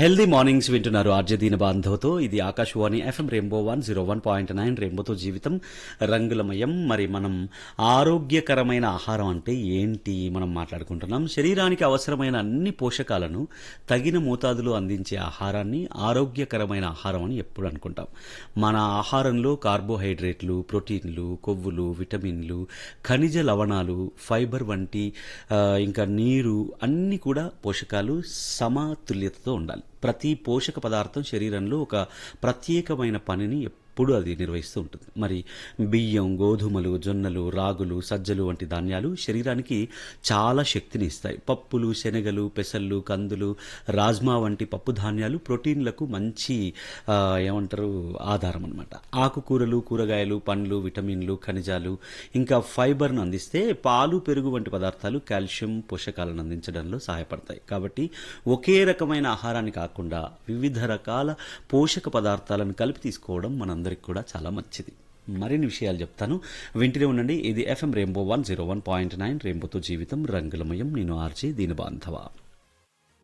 healthy mornings వింటున్నారు RJ దీన బాంధవతో ఇది Akashvani F M rainbow one zero one point nine రెయిన్బోతో జీవితం రంగులమయం మరి మనం ఆరోగ్యకరమైన ఆహారం అంటే ఏంటి మనం మాట్లాడుకుంటున్నాం శరీరానికి అవసరమైన అన్ని పోషకాలను తగిన మోతాదులో అందించే ఆహారాన్ని ఆరోగ్యకరమైన ఆహారం అని ఎప్పుడు అనుకుంటాం మన ఆహారంలో కార్బోహైడ్రేట్లు ప్రోటీన్లు కొవ్వులు విటమిన్లు ఖనిజ లవణాలు ఫైబర్ వంటి ఆ, ఇంకా నీరు అన్ని కూడా పోషకాలు సమతుల్యతతో ఉండాలి ప్రతి పోషక పదార్థం శరీరంలో ఒక ప్రత్యేకమైన పనిని ఎప్పుడు అది నిర్వహిస్తూ ఉంటుంది మరి బియ్యం గోధుమలు జొన్నలు రాగులు సజ్జలు వంటి ధాన్యాలు శరీరానికి చాలా శక్తిని ఇస్తాయి పప్పులు శనగలు పెసళ్ళు కందులు రాజ్మా వంటి పప్పు ధాన్యాలు ప్రోటీన్లకు మంచి ఆ, ఏమంటారు ఆధారం అనమాట ఆకుకూరలు కూరగాయలు పండ్లు విటమిన్లు ఖనిజాలు ఇంకా ఫైబర్ను అందిస్తే పాలు పెరుగు వంటి పదార్థాలు కాల్షియం పోషకాలను అందించడంలో సహాయపడతాయి కాబట్టి ఒకే రకమైన ఆహారాన్ని కాకుండా వివిధ రకాల పోషక పదార్థాలను కలిపి తీసుకోవడం మనందరికి కూడా చాలా మంచిది మరిన్ని విషయాలు చెప్తాను వింటూనే ఉండండి ఇది F M rainbow one zero one point nine రెయిన్బోతో జీవితం రంగులమయం నేను ఆర్జే దీని బాంధవ